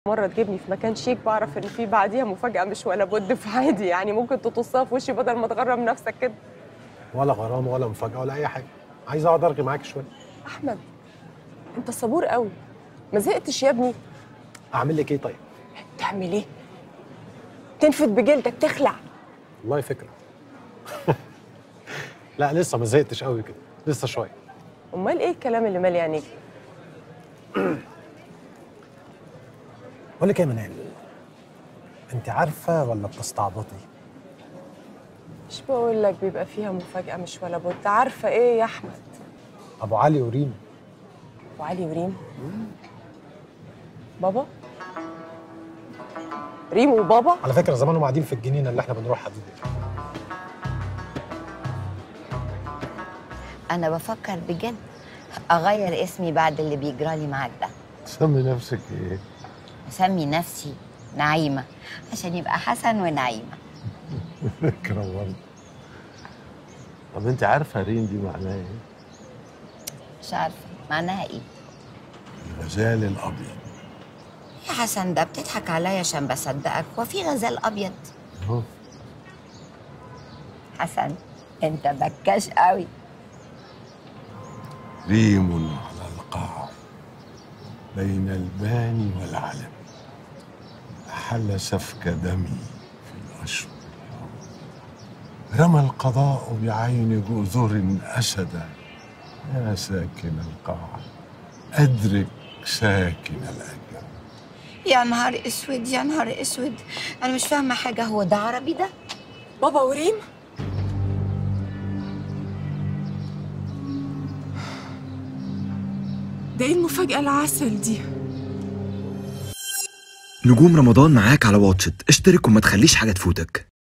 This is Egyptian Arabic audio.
مرة تجيبني في مكان شيك بعرف إن في بعديها مفاجأة مش ولا بد في عادي يعني ممكن تطصها في وشي بدل ما تغرم نفسك كده ولا غرام ولا مفاجاه ولا اي حاجه عايز اقعد ارغي معاك شويه أحمد أنت صبور قوي ما زهقتش يا ابني اعمل لك ايه طيب تعمل إيه؟ تنفد بجلدك تخلع والله فكره لا لسه ما زهقتش قوي كده لسه شويه أمال إيه الكلام اللي مالي عينيك؟ بقول لك ايه يا منال انت عارفه ولا بتستعبطي مش بقول لك بيبقى فيها مفاجأة مش ولا بد عارفة إيه يا أحمد؟ ابو علي وريم وعلي وريم بابا ريم وبابا على فكره زمانهم قاعدين في الجنينه اللي احنا بنروحها دي انا بفكر بجد اغير اسمي بعد اللي بيجرالي معاك ده سمي نفسك ايه؟ اسمي نفسي نعيمه عشان يبقى حسن ونعيمه فكرة برضه طب انت عارفة ريم دي معناها ايه؟ مش عارفه معناها ايه الغزال الأبيض يا حسن ده بتضحك عليا عشان بصدقك هو في غزال ابيض اهو حسن انت بكاش قوي ريم على القاع بين الباني والعلم أحل سفك دمي في الأشهر رمى القضاء بعين جؤذر أسدا يا ساكن القاع أدرك ساكن الأجل يا نهار اسود يا نهار اسود انا مش فاهمه حاجه هو ده عربي ده بابا وريم ده ايه المفاجأة العسل دي؟ نجوم رمضان معاك على واتشت اشترك وما تخليش حاجة تفوتك